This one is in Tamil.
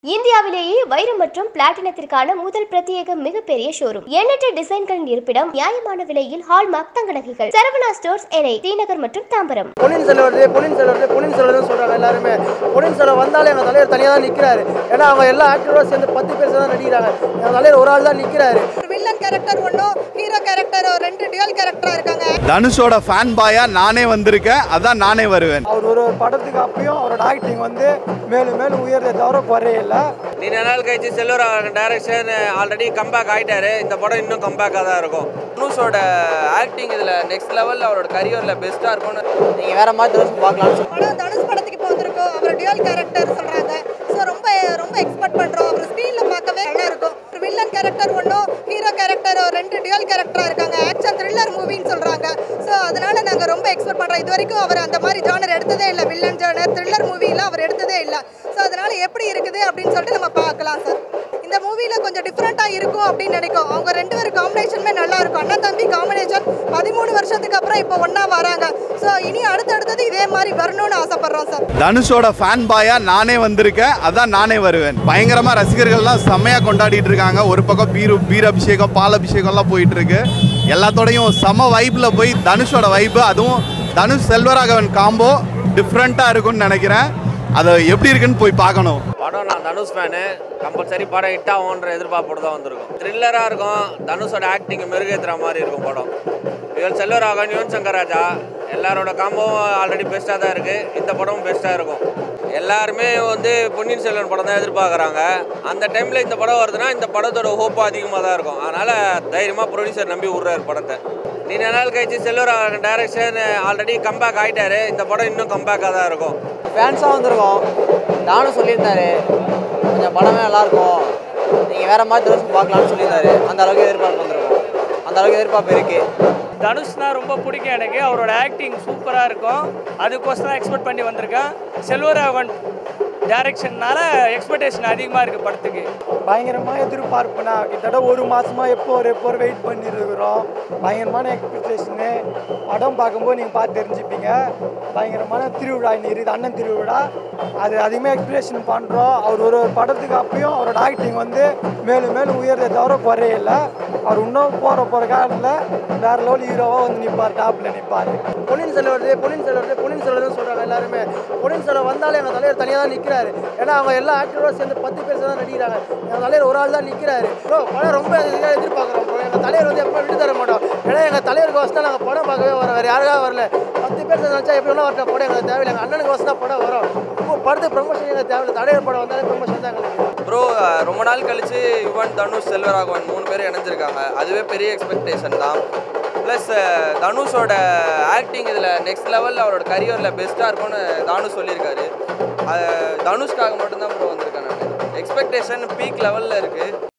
இந்தியாவிலேயே வைரம் மற்றும் பிளாட்டினத்திற்கான முதல் பிரத்யேக மிகப்பெரிய ஷோரூம் எண்ணற்ற டிசைன்களின் இருப்பிடம் நியாயமான விலையில் ஹால்மார்க் தங்க நகைகள் சரவணா ஸ்டோர்ஸ் எனை தீநகர் மற்றும் தாம்பரம் பொன்னியின் செல்வன் வருது பொன்னியின் செல்வன் வருது பொன்னியின் செல்வன் சொல்றாங்க எல்லாருமே பொன்னியின் செல்வன் வந்தாலே எங்கள் தலைவர் தனியாக தான் நிற்கிறாரு ஏன்னா அவங்க எல்லா ஆக்டரோட சேர்ந்து பத்து பேர் தான் நடிக்கிறாங்க எங்கள் தலைவர் ஒரு ஆள் தான் நிற்கிறாரு ஒரு வில்லன் கேரக்டர் ஒன்றும் ஹீரோ கேரக்டர் ரெண்டு டியூல் கேரக்டரா இருக்காங்க தனுஷோட ஃபேன் பாயா நானே வந்திருக்கேன் அதான் நானே வருவேன் அவர் ஒரு ஒரு படத்துக்கு அப்பயும் அவரோட ஆக்டிங் வந்து மேலும் மேலும் உயர்றதை தவிர குறையே இல்லை நீண்ட நாள் கழிச்சு செல்லூர் டைரக்ஷன் ஆல்ரெடி கம்பேக் ஆயிட்டாரு இந்த படம் இன்னும் கம்பேக்காக தான் இருக்கும் தனுஷோட ஆக்டிங் இதில் நெக்ஸ்ட் லெவலில் அவரோட கரியரில் பெஸ்ட்டாக இருக்கும்னு நீங்கள் வேற மாதிரி தனுஷ் பார்க்கலாம்னு படம் தனுஷ் படத்துக்கு இப்போ வந்திருக்கோம் அவர் டியூல் கேரக்டர் சொல்றாங்க ஸோ ரொம்ப ரொம்ப எக்ஸ்பெக்ட் பண்றோம் அவர் ஸ்க்ரீனில் பார்க்கவே நல்லா இருக்கும் ஒரு வில்லன் கேரக்டர் ஒன்றும் ஹீரோ கேரக்டர் ரெண்டு டியூல் கேரக்டரா இருக்காங்க ஆக்ஷன் த்ரில்லர் மூவின்னு சொல்றாங்க ஸோ அதனால நாங்கள் ரொம்ப எக்ஸ்பெக்ட் பண்றோம் இது வரைக்கும் அவர் அந்த மாதிரி ஜானர் எடுத்ததே இல்லை வில்லன் ஜானர் த்ரில்லர் மூவிலாம் அவர் எடுத்ததே இல்லை ஸோ அதனால எப்படி இருக்குது அப்படின்னு சொல்லிட்டு நம்ம பார்க்கலாம் சார் இந்த மூவியில் கொஞ்சம் டிஃப்ரெண்ட்டாக இருக்கும் அப்படின்னு நினைக்கும் அவங்க ரெண்டு பேரும் காம்பினேஷனுமே நல்லா இருக்கும் அண்ணன் தம்பி காம்பினேஷன் பதிமூணு வருஷத்துக்கு அப்புறம் இப்போ ஒன்றா வராங்க ஸோ இனி அடுத்தடுத்தது இதே மாதிரி வரணும்னு ஆசைப்படுறோம் சார் தனுஷோட ஃபேன் பாயா நானே வந்திருக்கேன் அதான் நானே வருவேன் பயங்கரமா ரசிகர்கள்லாம் செம்மையா கொண்டாடிட்டு இருக்காங்க ஒரு பக்கம் பீரு பீர் அபிஷேகம் பால் அபிஷேகம்லாம் போயிட்டு இருக்கு எல்லாத்தோடையும் செம வைப்ல போய் தனுஷோட வைப்பு அதுவும் தனுஷ் செல்வராகவன் காம்போ டிஃப்ரெண்ட்டாக இருக்கும்னு நினைக்கிறேன் அதை எப்படி இருக்குன்னு போய் பார்க்கணும் படம் நான் தனுஷ் ஃபேனு கம்பல்சரி படம் ஹிட் ஆகும்ன்ற எதிர்பார்ப்போடு தான் வந்திருக்கும் த்ரில்லராக இருக்கும் தனுஷோட ஆக்டிங் மெருகேற்றுற மாதிரி இருக்கும் படம் இவன் செல்வராகவன் யுவன் சங்கர் ராஜா எல்லாரோட காம்போவும் ஆல்ரெடி பெஸ்ட்டாக தான் இருக்குது இந்த படமும் பெஸ்ட்டாக இருக்கும் எல்லாருமே வந்து பொன்னியின் செல்வன் படம் தான் எதிர்பார்க்குறாங்க அந்த டைமில் இந்த படம் வருதுன்னா இந்த படத்தோட ஹோப்பு அதிகமாக தான் இருக்கும் அதனால் தைரியமாக ப்ரொடியூசர் நம்பி விட்றாரு படத்தை நீண்ட நாள் கழிச்சு செல்வராகவன் டைரக்ஷன் ஆல்ரெடி கம்பேக் ஆயிட்டாரு இந்த படம் இன்னும் கம்பேக்காக தான் இருக்கும் ஃபேன்ஸாக வந்திருக்கோம் நானும் சொல்லியிருந்தாரு கொஞ்சம் படமே நல்லாயிருக்கும் நீங்கள் வேற மாதிரி தனுஷ் பார்க்கலாம்னு சொல்லியிருந்தாரு அந்த அளவுக்கு எதிர்பார்ப்பு வந்திருக்கோம் அந்த அளவுக்கு எதிர்பார்ப்பு இருக்குது தனுஷ்னா ரொம்ப பிடிக்கும் எனக்கு அவரோட ஆக்டிங் சூப்பராக இருக்கும் அதுக்கோசரம் தான் எக்ஸ்பெக்ட் பண்ணி வந்திருக்கேன் செல்வராகவன் டைரக்ஷன்னால எக்ஸ்பெக்டேஷன் அதிகமாக இருக்குது படத்துக்கு பயங்கரமாக எதிர்பார்ப்புனா கிட்டத்தட்ட ஒரு மாசமா எப்போ ஒரு எப்போ ஒரு வெயிட் பண்ணிட்டு இருக்கிறோம் பயங்கரமான எக்ஸ்பெக்டேஷனு படம் பார்க்கும்போது நீங்கள் பார்த்து தெரிஞ்சுப்பீங்க பயங்கரமான திருவிழா இன்னைக்கு இருக்குது அண்ணன் திருவிழா அது அதிகமாக எக்ஸ்பெக்டேஷன் பண்ணுறோம் அவர் ஒரு ஒரு படத்துக்கு அப்பயும் அவரோட ஆக்டிங் வந்து மேலும் மேலும் உயர்றதை தவிர குறையே இல்லை அவர் இன்னும் போகிற போகிற காலத்தில் வேற லெவல் ஹீரோவாக வந்து நிற்பார் டாப்பில் நிற்பார் பொன்னியின் செல்வன் வருது பொன்னியின் செல்வன் வருது பொன்னியின் செல்வன் சொல்கிறாங்க எல்லாருமே பொன்னியின் செல்வன் வந்தாலே எங்கள் தலைவர் தனியாக தான் நிற்கிறாரு ஏன்னா அவங்க எல்லா ஆக்டரோட சேர்ந்து பத்து பேர் தான் நடிக்கிறாங்க எங்கள் தலைவர் ஒரு ஆள் தான் நிற்கிறாரு ப்ரோ படம் ரொம்ப இதாக எதிர்பார்க்குறோம் ப்ரோ எங்கள் தலைவர் வந்து எப்போ விட்டு தர மாட்டோம் ஏன்னா எங்கள் தலைவருக்கு வசதி நாங்கள் படம் பார்க்கவே வரோம் வேறு யாருக்காக வரல பத்து பேர் சேர்ந்து நினச்சா எப்படி வேணா வரட்டும் படம் எங்களுக்கு தேவையில்லை எங்கள் அண்ணனுக்கு வசதி படம் வரும் இப்போ படத்து ப்ரொமோஷன் எங்களுக்கு தேவையில்லை தலைவர் படம் வந்தாலே ப்ரொமோஷன் தான் எங்களுக்கு ப்ரோ ரொம்ப நாள் கழிச்சு யுவன் தனுஷ் செல்வராகவன் மூணு பேர் இணைஞ்சிருக்காங்க அதுவே பெரிய எக்ஸ்பெக்டேஷன் தான் ப்ளஸ் தனுஷோட ஆக்டிங் இதில் நெக்ஸ்ட் லெவலில் அவரோட கரியரில் பெஸ்ட்டாக இருக்கும்னு தானு சொல்லியிருக்காரு அது தனுஷ்காக மட்டும்தான் ப்ரோ வந்திருக்கேன் நான் எக்ஸ்பெக்டேஷன் பீக் லெவலில் இருக்குது